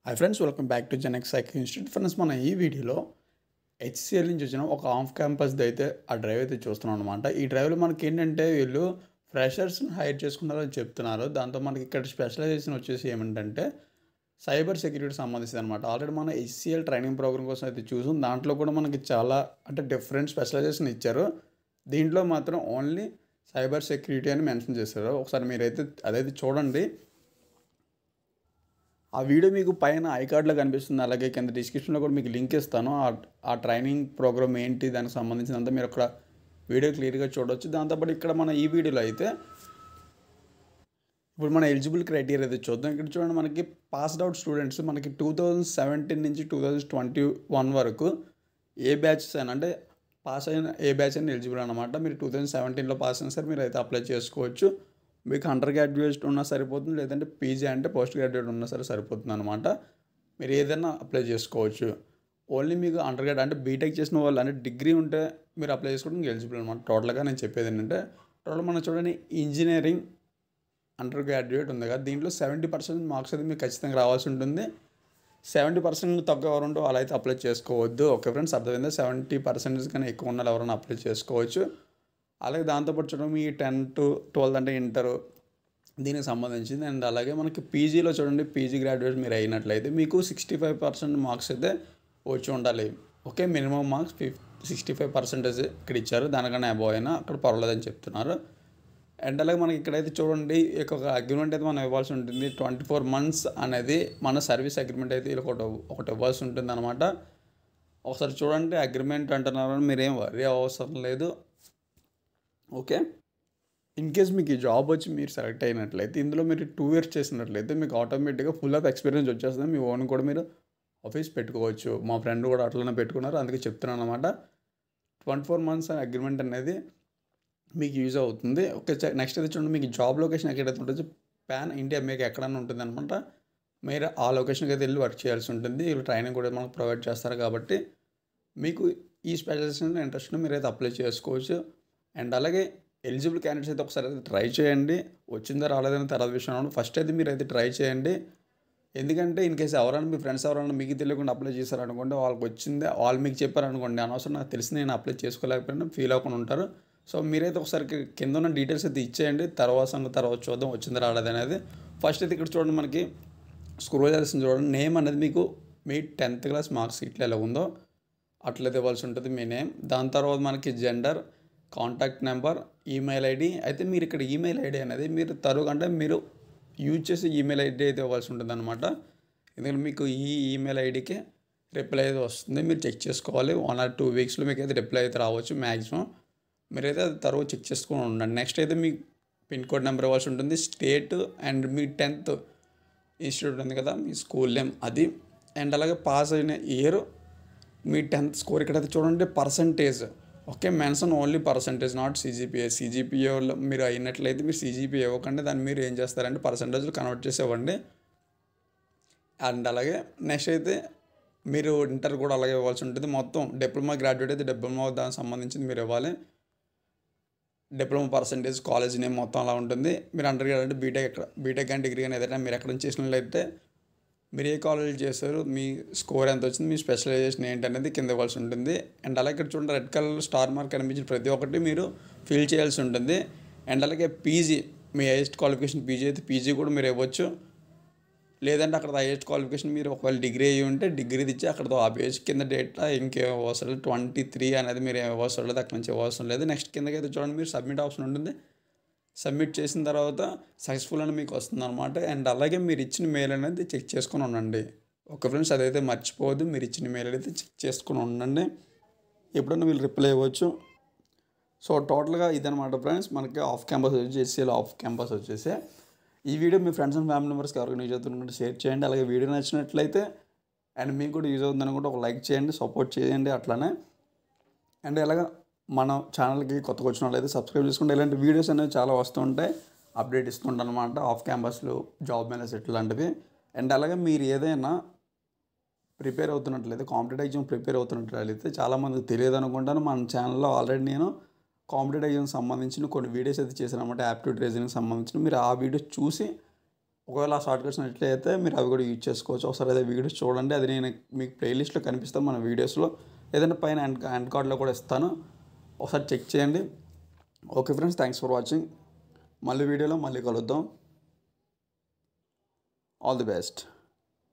high friends welcome back to Genex cycle institute friends మనం ఈ వీడియోలో హెచ్సిఎల్ నుంచి వచ్చిన ఒక ఆఫ్ క్యాంపస్ది అయితే ఆ డ్రైవ్ అయితే చూస్తున్నాం అనమాట ఈ డ్రైవ్లో మనకి ఏంటంటే వీళ్ళు ఫ్రెషర్స్ని హైర్ చేసుకున్నారని చెప్తున్నారు దాంతో మనకి ఇక్కడ స్పెషలైజేషన్ వచ్చేసి ఏమిటంటే సైబర్ సెక్యూరిటీ సంబంధించింది అనమాట ఆల్రెడీ మనం హెచ్సిఎల్ ట్రైనింగ్ ప్రోగ్రామ్ కోసం అయితే చూసాం దాంట్లో కూడా మనకి చాలా అంటే డిఫరెంట్ స్పెషలైజేషన్ ఇచ్చారు దీంట్లో మాత్రం ఓన్లీ సైబర్ సెక్యూరిటీ అని మెన్షన్ చేశారు ఒకసారి మీరైతే అదైతే చూడండి ఆ వీడియో మీకు పైన ఐ కార్డ్లో కనిపిస్తుంది అలాగే కింద డిస్క్రిప్షన్లో కూడా మీకు లింక్ ఇస్తాను ఆ ఆ ట్రైనింగ్ ప్రోగ్రామ్ ఏంటి దానికి సంబంధించినంత మీరు అక్కడ వీడియో క్లియర్గా చూడవచ్చు దాంతోపాటు ఇక్కడ మన ఈ వీడియోలో అయితే ఇప్పుడు మన ఎలిజిబుల్ క్రైటీరియా అయితే చూద్దాం ఇక్కడ చూడండి మనకి పాస్డ్ అవుట్ స్టూడెంట్స్ మనకి టూ థౌజండ్ సెవెంటీన్ నుంచి టూ థౌజండ్ ట్వంటీ వన్ వరకు ఏ బ్యాచెస్ అయినా అంటే పాస్ అయిన ఏ బ్యాచ్ అయినా ఎలిజిబుల్ అనమాట మీరు టూ థౌజండ్ సెవెంటీన్లో పాస్ అయినా సరే మీరు అయితే అప్లై చేసుకోవచ్చు మీకు అండర్ గ్రాడ్యుయేట్ ఉన్నా సరిపోతుంది లేదంటే పీజీ అంటే పోస్ట్ గ్రాడ్యుయేట్ ఉన్నా సరే సరిపోతుంది అనమాట మీరు ఏదైనా అప్లై చేసుకోవచ్చు ఓన్లీ మీకు అండర్ గ్రాడ్ అంటే బీటెక్ చేసిన వాళ్ళు అంటే డిగ్రీ ఉంటే మీరు అప్లై చేసుకోవడానికి ఎలిజిబుల్ అనమాట టోటల్గా నేను చెప్పేది ఏంటంటే టోటల్ మనం చూడండి ఇంజనీరింగ్ అండర్ గ్రాడ్యుయేట్ ఉంది కదా దీంట్లో సెవెంటీ పర్సెంట్ మార్క్స్ అయితే మీకు ఖచ్చితంగా రావాల్సి ఉంటుంది సెవెంటీ పర్సెంట్ తక్కువ ఎవరు ఉంటే వాళ్ళు అయితే అప్లై చేసుకోవద్దు ఓకే ఫ్రెండ్స్ అర్థమైందా సెవెంటీ పర్సెంటేజ్ కన్నా ఎక్కువ ఉన్న వాళ్ళు ఎవరైనా అప్లై చేసుకోవచ్చు అలాగే దాంతోపాటు చూడండి మీ టెన్ టు ట్వెల్త్ అంటే ఇంటర్ దీనికి సంబంధించింది అండ్ అలాగే మనకి పీజీలో చూడండి పీజీ గ్రాడ్యుయేట్ మీరు అయినట్లయితే మీకు సిక్స్టీ ఫైవ్ పర్సెంట్ మార్క్స్ అయితే వచ్చి ఉండాలి ఓకే మినిమం మార్క్స్ ఫిఫ్ సిక్స్టీ ఫైవ్ పర్సెంటేజ్ ఇక్కడ ఇచ్చారు దానికన్నా అబోవ్ అయినా అక్కడ పర్వాలేదని చెప్తున్నారు అండ్ అలాగే మనకి ఇక్కడైతే చూడండి ఈ యొక్క అగ్రిమెంట్ అయితే మనం ఇవ్వాల్సి ఉంటుంది ట్వంటీ ఫోర్ మంత్స్ అనేది మన సర్వీస్ అగ్రిమెంట్ అయితే ఇలా ఒకటి ఒకటి ఇవ్వాల్సి ఉంటుంది అనమాట ఒకసారి చూడండి అగ్రిమెంట్ అంటున్నారు మీరేం వరీ అవసరం లేదు ఓకే ఇన్ కేస్ మీకు ఈ జాబ్ వచ్చి మీరు సెలెక్ట్ అయినట్లయితే ఇందులో మీరు టూ ఇయర్స్ చేసినట్లయితే మీకు ఆటోమేటిక్గా ఫుల్ ఆఫ్ ఎక్స్పీరియన్స్ వచ్చేస్తుంది మీ ఓన్ కూడా మీరు ఆఫీస్ పెట్టుకోవచ్చు మా ఫ్రెండ్ కూడా అట్లనే పెట్టుకున్నారు అందుకే చెప్తున్నాను అనమాట ట్వంటీ ఫోర్ మంత్స్ అగ్రిమెంట్ అనేది మీకు యూజ్ అవుతుంది ఓకే నెక్స్ట్ అయితే చూడండి మీకు జాబ్ లొకేషన్ ఎక్కడైతే ఉంటుందో ప్యాన్ ఇండియా మీకు ఎక్కడైనా ఉంటుంది అనమాట మీరు ఆ లొకేషన్కి అయితే వెళ్ళి వర్క్ చేయాల్సి ఉంటుంది వీళ్ళు ట్రైనింగ్ కూడా మనకు ప్రొవైడ్ చేస్తారు కాబట్టి మీకు ఈ స్పెషలైజేషన్ ఇంట్రెస్ట్ మీరైతే అప్లై చేసుకోవచ్చు అండ్ అలాగే ఎలిజిబుల్ క్యాండిడేట్స్ అయితే ఒకసారి అయితే ట్రై చేయండి వచ్చిందా రాలేదని తర్వాత విషయం ఫస్ట్ అయితే మీరు అయితే ట్రై చేయండి ఎందుకంటే ఇన్ కేసు ఎవరైనా మీ ఫ్రెండ్స్ ఎవరైనా మీకు తెలియకుండా అప్లై చేశారనుకోండి వాళ్ళకి వచ్చిందే వాళ్ళు మీకు చెప్పారనుకోండి అనవసరం నాకు తెలిసి నేను అప్లై చేసుకోలేకపోయినా ఫీల్ అవ్వకుండా ఉంటారు సో మీరైతే ఒకసారి కింద ఉన్న డీటెయిల్స్ అయితే ఇచ్చేయండి తర్వాత సంగతి తర్వాత చూద్దాం వచ్చింది రాలేదు అనేది ఫస్ట్ అయితే ఇక్కడ చూడండి మనకి స్క్రోల్ చేస్తుంది చూడండి నేమ్ అనేది మీకు మీ టెన్త్ క్లాస్ మార్క్స్ ఇట్లా ఎలా ఉందో అట్లయితే ఇవ్వాల్సి ఉంటుంది మీ నేమ్ దాని తర్వాత మనకి gender contact number email ID అయితే మీరు ఇక్కడ ఈమెయిల్ ఐడి అనేది మీరు తరుగు అంటే మీరు యూజ్ చేసే ఈమెయిల్ ఐడి అయితే ఇవ్వాల్సి ఉంటుంది అనమాట ఎందుకంటే మీకు ఈ ఈమెయిల్ ఐడికి రిప్లై అయితే వస్తుంది మీరు చెక్ చేసుకోవాలి వన్ ఆర్ టూ వీక్స్లో మీకు అయితే రిప్లై అయితే రావచ్చు మ్యాక్సిమం మీరైతే అది తర్వాత చెక్ చేసుకొని ఉండండి నెక్స్ట్ అయితే మీ పిన్ కోడ్ నెంబర్ ఇవ్వాల్సి ఉంటుంది స్టేట్ అండ్ మీ టెన్త్ ఇన్స్టిట్యూట్ ఉంది కదా మీ స్కూల్ నేమ్ అది అండ్ అలాగే పాస్ అయిన ఇయర్ మీ టెన్త్ స్కోర్ ఇక్కడైతే చూడండి percentage okay mention only percentage not CGPA సీజీపీఏలో మీరు అయినట్లయితే మీరు సీజీపీఏ ఇవ్వకండి దాన్ని మీరు ఏం చేస్తారంటే పర్సంటేజ్లు కన్వర్ట్ చేసి ఇవ్వండి అండ్ అలాగే నెక్స్ట్ అయితే మీరు ఇంటర్ కూడా అలాగే ఇవ్వాల్సి ఉంటుంది మొత్తం డిప్లొమా గ్రాడ్యుయేట్ అయితే డిప్లొమా దానికి సంబంధించింది మీరు ఇవ్వాలి డిప్లొమా పర్సంటేజ్ కాలేజ్ నేమ్ మొత్తం అలా ఉంటుంది మీరు అండర్ గ్రాడ్ అంటే బీటెక్ ఎక్కడ బీటెక్ కానీ డిగ్రీ కానీ ఏదైనా మీరు ఎక్కడ నుంచి చేసినట్లయితే మీరు ఏ కాలేజ్ చేశారు మీ స్కోర్ ఎంత వచ్చింది మీ స్పెషలైజేషన్ ఏంటి అనేది కింద ఇవ్వాల్సి ఉంటుంది అండ్ అలాగే ఇక్కడ చూడండి రెడ్ కలర్ స్టార్ మార్క్ కనిపించిన ప్రతి ఒక్కటి మీరు ఫిల్ చేయాల్సి ఉంటుంది అండ్ అలాగే పీజీ మీ హైయెస్ట్ క్వాలిఫికేషన్ పీజీ అయితే పీజీ కూడా మీరు ఇవ్వచ్చు లేదంటే అక్కడ హైయెస్ట్ క్వాలిఫికేషన్ మీరు ఒకవేళ డిగ్రీ అయ్యి ఉంటే డిగ్రీ ఇచ్చి అక్కడతో ఆపేసి కింద డేటా ఇంకేం అవసరం లేదు ట్వంటీ త్రీ అనేది మీరు ఏం అవసరం లేదు అక్కడ నుంచి అవసరం లేదు నెక్స్ట్ కిందకి అయితే చూడండి మీరు సబ్మిట్ ఆప్షన్ ఉంటుంది సబ్మిట్ చేసిన తర్వాత సక్సెస్ఫుల్ అని మీకు వస్తుంది అనమాట అండ్ అలాగే మీరు ఇచ్చిన మెయిల్ అనేది చెక్ చేసుకొని ఉండండి ఒక ఫ్రెండ్స్ అదైతే మర్చిపోవద్దు మీరు ఇచ్చిన మెయిల్ అయితే చెక్ చేసుకొని ఉండండి ఎప్పుడన్నా వీళ్ళు రిప్లై ఇవ్వచ్చు సో టోటల్గా ఇదనమాట ఫ్రెండ్స్ మనకి ఆఫ్ క్యాంపస్ వచ్చి ఎస్సీలో ఆఫ్ క్యాంపస్ వచ్చేసి ఈ వీడియో మీ ఫ్రెండ్స్ అండ్ ఫ్యామిలీ మెంబర్స్కి ఎవరికైనా యూజ్ అవుతుందంటే షేర్ చేయండి అలాగే వీడియో నచ్చినట్లయితే అండ్ మీకు కూడా యూజ్ అవుతుంది అనుకుంటే ఒక లైక్ చేయండి సపోర్ట్ చేయండి అట్లానే అండ్ ఇలాగ మన ఛానల్కి కొత్తగా వచ్చిన వాళ్ళైతే సబ్స్క్రైబ్ చేసుకుంటే ఇలాంటి వీడియోస్ అనేవి చాలా వస్తుంటాయి అప్డేట్ ఇస్తుంటాను అనమాట ఆఫ్ క్యాంపస్లో జాబ్ మేనేజ్ ఇట్లాంటివి అండ్ అలాగే మీరు ఏదైనా ప్రిపేర్ అవుతున్నట్లయితే కాంపిటేటివ్ ఎగ్జామ్ ప్రిపేర్ అవుతున్నట్లయితే చాలామందికి తెలియదు అనుకుంటాను మన ఛానల్లో ఆల్రెడీ నేను కాంపిటేటివ్ ఎగ్జామ్ సంబంధించిన కొన్ని వీడియోస్ అయితే చేశాను అనమాట యాప్ట్యూడ్ రీజనింగ్ సంబంధించిన మీరు ఆ వీడియోస్ చూసి ఒకవేళ ఆ షార్ట్ కట్స్ అయితే మీరు అవి కూడా యూజ్ చేసుకోవచ్చు ఒకసారి అదే వీడియోస్ చూడండి అది నేను మీకు ప్లేలిస్ట్లో కనిపిస్తాను మన వీడియోస్లో ఏదైనా పైన హ్యాండ్ హ్యాండ్ కార్డ్లో కూడా ఇస్తాను ఒకసారి చెక్ చేయండి okay friends thanks for watching మళ్ళీ వీడియోలో మళ్ళీ కలుద్దాం ఆల్ ది బెస్ట్